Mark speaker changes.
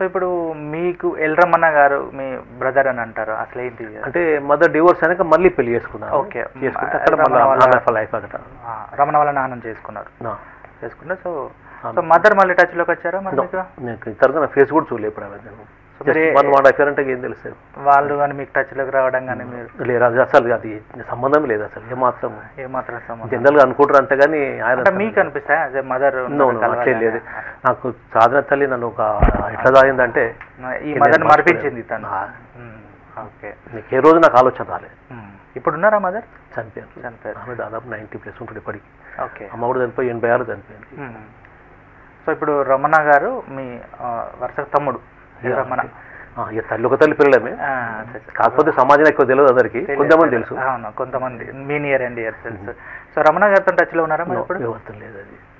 Speaker 1: ఇప్పుడు మీకు ఎల్రమన్న గారు మీ బ్రదర్ అని అంటారు అసలు ఏంటి
Speaker 2: అంటే మదర్ డివోర్స్ అయినాక మళ్ళీ పెళ్లి చేసుకున్నాను
Speaker 1: ఓకే.
Speaker 2: చేసుకుంటే అక్కడ
Speaker 1: రమణ వాళ్ళ-
Speaker 2: మళ్ళీ లైఫ్ అక్కడ
Speaker 1: ఆ, రమణ వాళ్ళ నాన్నని చేసుకున్నారు
Speaker 2: నా.
Speaker 1: చేసుకుంటే సో
Speaker 2: అవును.
Speaker 1: సో మదర్ మళ్ళీ టచ్లోకి వచ్చారా మరి
Speaker 2: No.
Speaker 1: మీకు
Speaker 2: నేను ఇంతవరకు నా ఫేస్ కూడా చూడలేదు ఇప్పుడు ఆమె నేను
Speaker 1: So మరి
Speaker 2: వన్ మాట అయిపోయారు అంటే ఏం తెలుస్తుంది
Speaker 1: వాళ్ళు కానీ మీకు టచ్లోకి రావడం కానీ మీరు
Speaker 2: లేదు అది అసలు అది సంబంధం లేదు అసలు ఏమాత్రం
Speaker 1: ఏమాత్రం సంబంధం
Speaker 2: జనరల్గా అనుకుంటారు అంతే కానీ ఆయన
Speaker 1: అంటే మీకు అనిపిస్తాయి అదే మదర్
Speaker 2: No, no, అట్లే లేదు నాకు సాధన తల్లి నన్ను ఒక ఎట్లా తాగిందంటే
Speaker 1: ఈ
Speaker 2: నేను
Speaker 1: మదర్ని
Speaker 2: మర్చిపోయాను.
Speaker 1: మరిపించింది తను
Speaker 2: ఆ.
Speaker 1: ఉమ్, ఓకే
Speaker 2: నీకు ఏ రోజు నాకు ఆలోచన రాలేదు
Speaker 1: ఉమ్. ఇప్పుడు ఉన్నారా మదర్
Speaker 2: చనిపోయాను
Speaker 1: చనిపోయారు
Speaker 2: ఆమె దాదాపు నైంటీ ప్లస్ ఉంటుంది ఇప్పటికి
Speaker 1: ఓకే
Speaker 2: అమ్మ కూడా చనిపోయి ఎనభై ఆరు చనిపోయింది
Speaker 1: ఉమ్. సో ఇప్పుడు రమణ గారు మీ ఆ, వరుస తమ్ముడు ఈ రమణ
Speaker 2: ఆ, ఇక తల్లి ఒక తల్లి పిల్లలమే
Speaker 1: ఆ, అచ్చా, అచ్చా.
Speaker 2: కాకపోతే సమాజం ఎక్కువ తెలియదు అందరికి
Speaker 1: తెలియదు.
Speaker 2: కొంతమంది తెలుసు
Speaker 1: అవును కొంతమంది మీ నియర్ అండ్ ఇయర్ తెలుసు సో రమణ గారితో టచ్లో ఉన్నారా మరి ఇప్పుడు
Speaker 2: వివర్తం లేదు అది